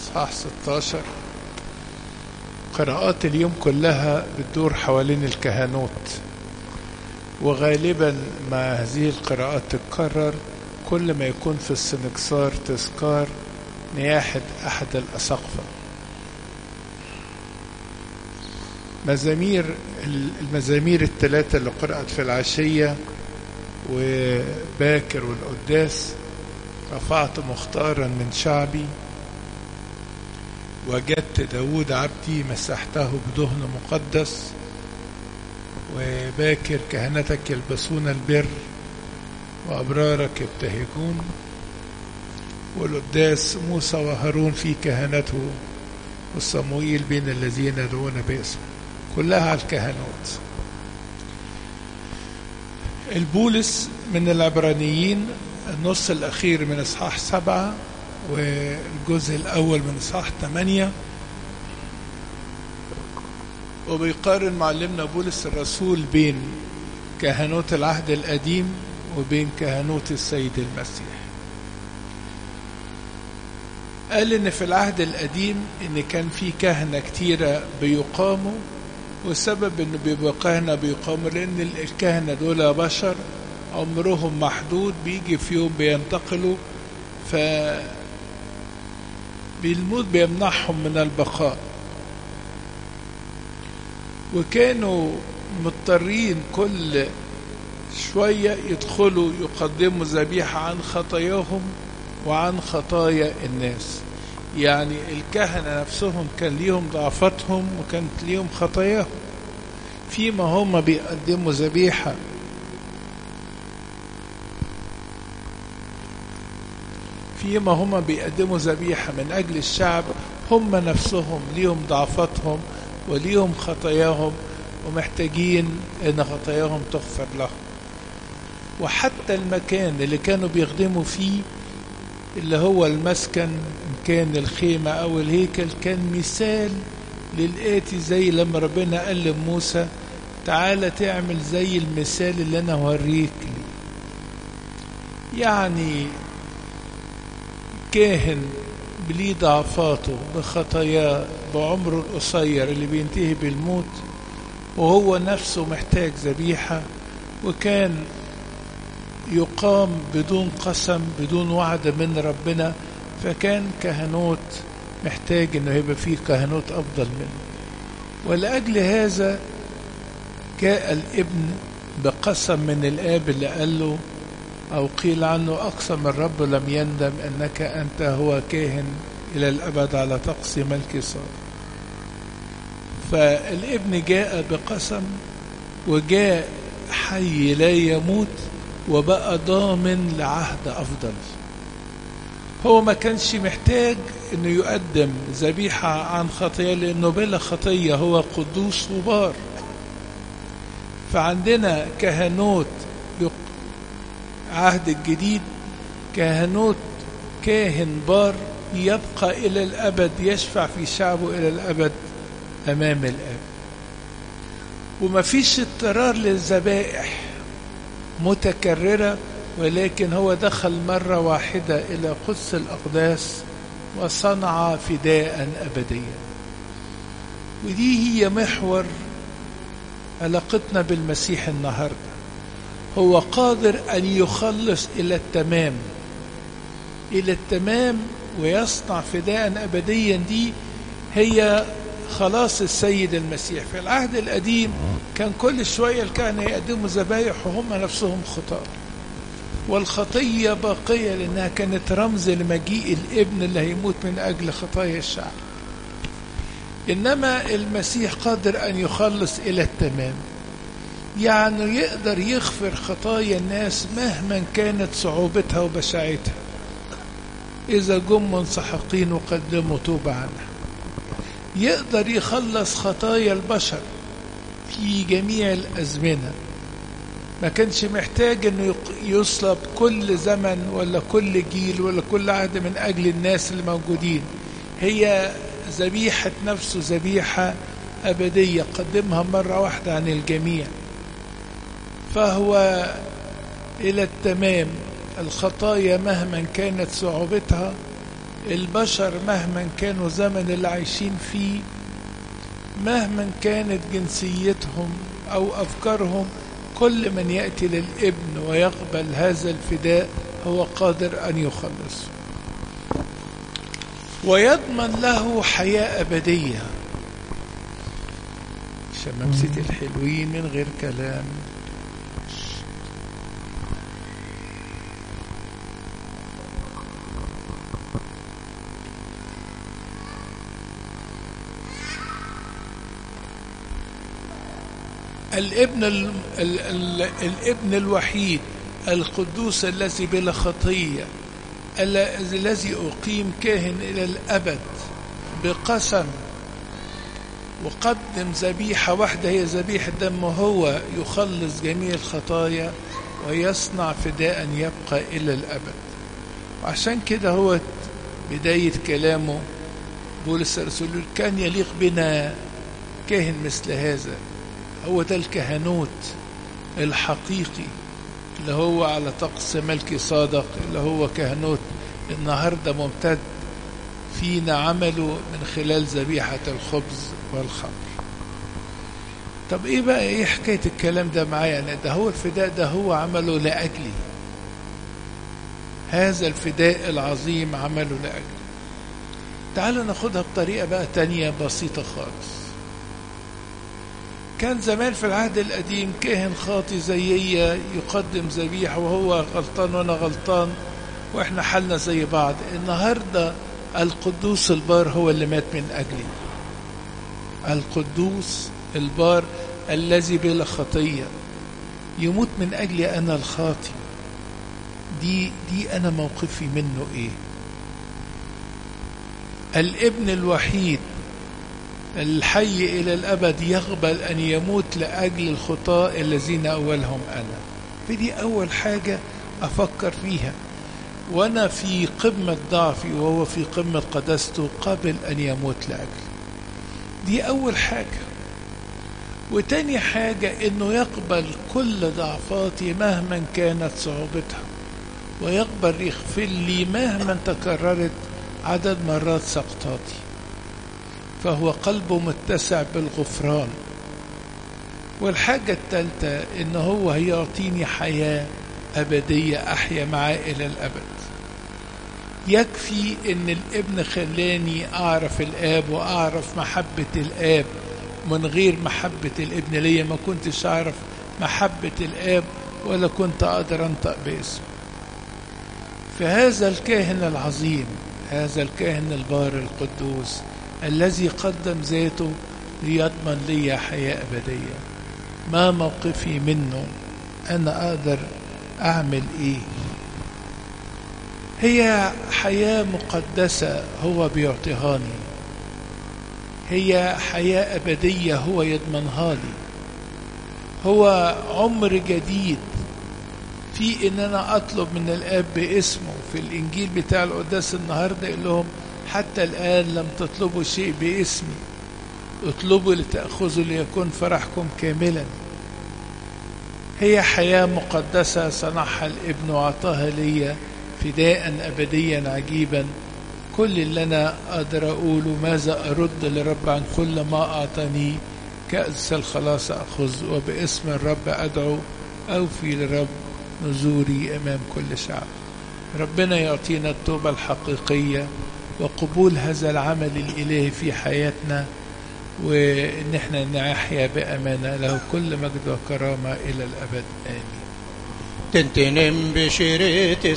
إصحاح 16 قراءات اليوم كلها بتدور حوالين الكهنوت وغالبا ما هذه القراءات تتكرر كل ما يكون في السنكسار تذكار نياحة أحد الأساقفة مزامير المزامير الثلاثة اللي قرأت في العشية وباكر والقداس رفعت مختارا من شعبي وجدت داود عبدي مسحته بدهن مقدس وباكر كهنتك يلبسون البر وأبرارك يبتهجون والقداس موسى وهارون في كهنته والصموئيل بين الذين يدعون باسمه كلها على الكهنوت البولس من العبرانيين النص الأخير من إصحاح سبعة والجزء الأول من إصحاح ثمانية وبيقارن معلمنا بولس الرسول بين كهنوت العهد القديم وبين كهنوت السيد المسيح قال ان في العهد القديم ان كان في كهنة كتيرة بيقاموا والسبب انه بيبقى كهنة بيقاموا لان الكهنة دول بشر عمرهم محدود بيجي في يوم بينتقلوا ف بالموت بيمنعهم من البقاء وكانوا مضطرين كل شوية يدخلوا يقدموا ذبيحة عن خطاياهم وعن خطايا الناس يعني الكهنة نفسهم كان ليهم ضعفاتهم وكانت ليهم خطاياهم فيما هم بيقدموا ذبيحة فيما هم بيقدموا ذبيحة من أجل الشعب هم نفسهم ليهم ضعفاتهم وليهم خطاياهم ومحتاجين ان خطاياهم تغفر لهم وحتى المكان اللي كانوا بيخدموا فيه اللي هو المسكن إن كان الخيمة أو الهيكل كان مثال للآتي زي لما ربنا قال لموسى تعالى تعمل زي المثال اللي أنا هوريك لي يعني كاهن بليه ضعفاته بخطاياه بعمره القصير اللي بينتهي بالموت وهو نفسه محتاج ذبيحة وكان يقام بدون قسم بدون وعد من ربنا فكان كهنوت محتاج انه يبقى فيه كهنوت افضل منه ولاجل هذا جاء الابن بقسم من الاب اللي قال له او قيل عنه اقسم الرب لم يندم انك انت هو كاهن الى الابد على طقس ملك صار فالابن جاء بقسم وجاء حي لا يموت وبقى ضامن لعهد افضل هو ما كانش محتاج انه يقدم ذبيحة عن خطية لانه بلا خطية هو قدوس وبار فعندنا كهنوت عهد الجديد كهنوت كاهن بار يبقى إلى الأبد يشفع في شعبه إلى الأبد أمام الآب وما فيش اضطرار للذبائح متكررة ولكن هو دخل مرة واحدة إلى قدس الأقداس وصنع فداء أبديا ودي هي محور علاقتنا بالمسيح النهارده هو قادر أن يخلص إلى التمام إلى التمام ويصنع فداء أبديا دي هي خلاص السيد المسيح في العهد القديم كان كل شوية الكهنة يقدموا ذبايح وهم نفسهم خطاة والخطية باقية لأنها كانت رمز لمجيء الابن اللي هيموت من أجل خطايا الشعب إنما المسيح قادر أن يخلص إلى التمام يعني يقدر يغفر خطايا الناس مهما كانت صعوبتها وبشاعتها إذا جم منسحقين وقدموا توبة عنها يقدر يخلص خطايا البشر في جميع الأزمنة ما كانش محتاج انه يصلب كل زمن ولا كل جيل ولا كل عهد من اجل الناس اللي موجودين هي ذبيحة نفسه ذبيحة أبدية قدمها مرة واحدة عن الجميع فهو إلى التمام الخطايا مهما كانت صعوبتها البشر مهما كانوا زمن اللي عايشين فيه مهما كانت جنسيتهم أو أفكارهم كل من يأتي للابن ويقبل هذا الفداء هو قادر أن يخلصه ويضمن له حياة أبدية شمامسة الحلوين من غير كلام الابن ال ال ال الابن الوحيد القدوس الذي بلا خطية الذي أقيم كاهن إلى الأبد بقسم وقدم ذبيحة واحدة هي ذبيحة دم هو يخلص جميع الخطايا ويصنع فداء يبقى إلى الأبد وعشان كده هو بداية كلامه بولس الرسول كان يليق بنا كاهن مثل هذا هو ده الكهنوت الحقيقي اللي هو على طقس ملكي صادق اللي هو كهنوت النهاردة ممتد فينا عمله من خلال ذبيحة الخبز والخمر طب ايه بقى ايه حكاية الكلام ده معايا يعني ده هو الفداء ده هو عمله لأجلي هذا الفداء العظيم عمله لأجلي تعالوا ناخدها بطريقة بقى تانية بسيطة خالص كان زمان في العهد القديم كاهن خاطي زيي يقدم ذبيحة وهو غلطان وأنا غلطان وإحنا حالنا زي بعض النهاردة القدوس البار هو اللي مات من أجلي القدوس البار الذي بلا خطية يموت من أجلي أنا الخاطي دي دي أنا موقفي منه إيه الابن الوحيد الحي إلى الأبد يقبل أن يموت لأجل الخطاة الذين أولهم أنا فدي أول حاجة أفكر فيها وأنا في قمة ضعفي وهو في قمة قدسته قبل أن يموت لأجلي دي أول حاجة وتاني حاجة إنه يقبل كل ضعفاتي مهما كانت صعوبتها ويقبل يغفر لي مهما تكررت عدد مرات سقطاتي فهو قلبه متسع بالغفران والحاجة الثالثة إن هو هيعطيني حياة أبدية أحيا معاه إلى الأبد يكفي إن الابن خلاني أعرف الآب وأعرف محبة الآب من غير محبة الابن ليا ما كنتش أعرف محبة الآب ولا كنت أقدر أنطق باسمه فهذا الكاهن العظيم هذا الكاهن البار القدوس الذي قدم ذاته ليضمن لي حياة أبدية ما موقفي منه أنا أقدر أعمل إيه هي حياة مقدسة هو بيعطيهاني هي حياة أبدية هو يضمنها لي هو عمر جديد في ان انا اطلب من الاب باسمه في الانجيل بتاع القداس النهارده يقول لهم حتى الان لم تطلبوا شيء باسمي اطلبوا لتاخذوا ليكون فرحكم كاملا هي حياه مقدسه صنعها الابن واعطاها لي فداء ابديا عجيبا كل اللي انا اقدر اقوله ماذا ارد لرب عن كل ما اعطاني كأس الخلاص اخذ وباسم الرب ادعو اوفي لرب نزوري امام كل شعب ربنا يعطينا التوبه الحقيقيه وقبول هذا العمل الالهي في حياتنا وان احنا نحيا بامانه له كل مجد وكرامه الى الابد امين تنتنم بشريت